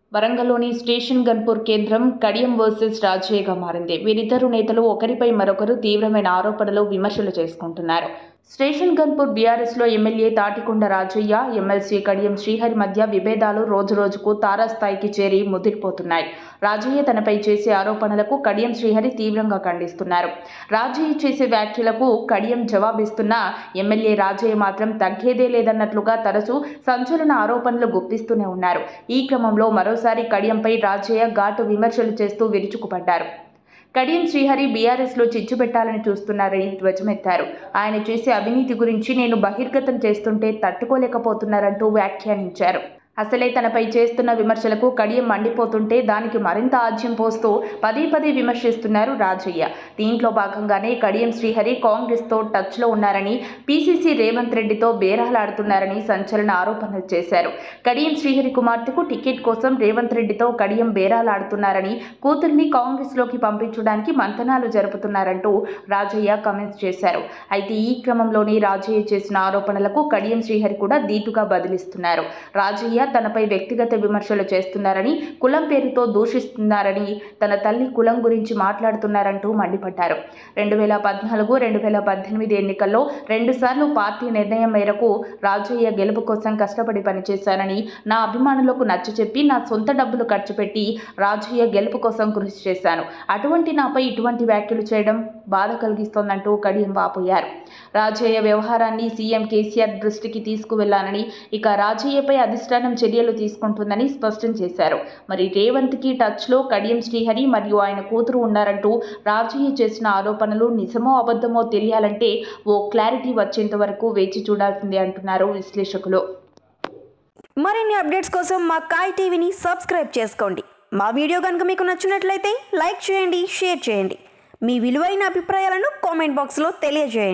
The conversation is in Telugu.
వరంగల్లోని స్టేషన్ గన్పూర్ కేంద్రం కడియం వర్సెస్ రాజయ్యగా మారింది వీరిద్దరు నేతలు ఒకరిపై మరొకరు తీవ్రమైన ఆరోపణలు విమర్శలు చేసుకుంటున్నారు స్టేషన్ గన్పూర్ బీఆర్ఎస్లో ఎమ్మెల్యే తాటికొండ రాజయ్య ఎమ్మెల్సీ కడియం శ్రీహరి మధ్య విభేదాలు రోజురోజుకు తారాస్థాయికి చేరి ముదిరిపోతున్నాయి రాజయ్య తనపై చేసే ఆరోపణలకు కడియం శ్రీహరి తీవ్రంగా ఖండిస్తున్నారు రాజయ్య చేసే వ్యాఖ్యలకు కడియం జవాబిస్తున్నా ఎమ్మెల్యే రాజయ్య మాత్రం తగ్గేదే లేదన్నట్లుగా తరచూ సంచలన ఆరోపణలు గుప్పిస్తూనే ఉన్నారు ఈ క్రమంలో మరోసారి కడియంపై రాజయ్య ఘాటు విమర్శలు చేస్తూ విరుచుకుపడ్డారు కడియం శ్రీహరి బీఆర్ఎస్లో చిచ్చు పెట్టాలని చూస్తున్నారని ధ్వజమెత్తారు ఆయన చేసే అవినీతి గురించి నేను బహిర్గతం చేస్తుంటే తట్టుకోలేకపోతున్నారంటూ వ్యాఖ్యానించారు అసలే తనపై చేస్తున్న విమర్శలకు కడియం మండిపోతుంటే దానికి మరింత ఆజ్యం పోస్తూ పదే పదే విమర్శిస్తున్నారు రాజయ్య దీంట్లో భాగంగానే కడియం శ్రీహరి కాంగ్రెస్తో టచ్లో ఉన్నారని పీసీసీ రేవంత్ రెడ్డితో బేరాలాడుతున్నారని సంచలన ఆరోపణలు చేశారు కడియం శ్రీహరి కుమార్తెకు టికెట్ కోసం రేవంత్ రెడ్డితో కడియం బేరాలాడుతున్నారని కూతుర్ని కాంగ్రెస్లోకి పంపించడానికి మంతనాలు జరుపుతున్నారంటూ రాజయ్య కామెంట్స్ చేశారు అయితే ఈ క్రమంలోనే రాజయ్య చేసిన ఆరోపణలకు కడియం శ్రీహరి కూడా ధీటుగా బదిలిస్తున్నారు రాజయ్య తనపై వ్యక్తిగత విమర్శలు చేస్తున్నారని కులం పేరుతో దూషిస్తున్నారని తన తల్లి కులం గురించి మాట్లాడుతున్నారంటూ మండిపడ్డారు రెండు వేల పద్నాలుగు రెండు వేల పద్దెనిమిది ఎన్నికల్లో రెండుసార్లు పార్టీ నిర్ణయం మేరకు రాజయ్య గెలుపు కోసం కష్టపడి పనిచేశానని నా అభిమానులకు నచ్చచెప్పి నా సొంత డబ్బులు ఖర్చు పెట్టి రాజయ్య గెలుపు కోసం కృషి చేశాను అటువంటి నాపై ఇటువంటి వ్యాఖ్యలు చేయడం బాధ కలిగిస్తోందంటూ కడియం వాపోయారు రాజయ్య వ్యవహారాన్ని సీఎం కేసీఆర్ దృష్టికి తీసుకువెళ్లానని ఇక రాజయ్యపై అధిష్టానం చర్యలు తీసుకుంటుందని స్పష్టం చేశారు మరి రేవంత్కి టచ్లో కడియం శ్రీహరి మరియు ఆయన కూతురు ఉన్నారంటూ రాజయ్య చేసిన ఆరోపణలు నిజమో అబద్ధమో తెలియాలంటే ఓ క్లారిటీ వచ్చేంత వరకు వేచి చూడాల్సిందే అంటున్నారు విశ్లేషకులు మరిన్ని అప్డేట్స్ కోసం మా కాయ్ టీవీని సబ్స్క్రైబ్ చేసుకోండి మా వీడియో కనుక మీకు నచ్చినట్లయితే లైక్ చేయండి షేర్ చేయండి మీ విలువైన అభిప్రాయాలను కామెంట్ బాక్స్లో తెలియజేయండి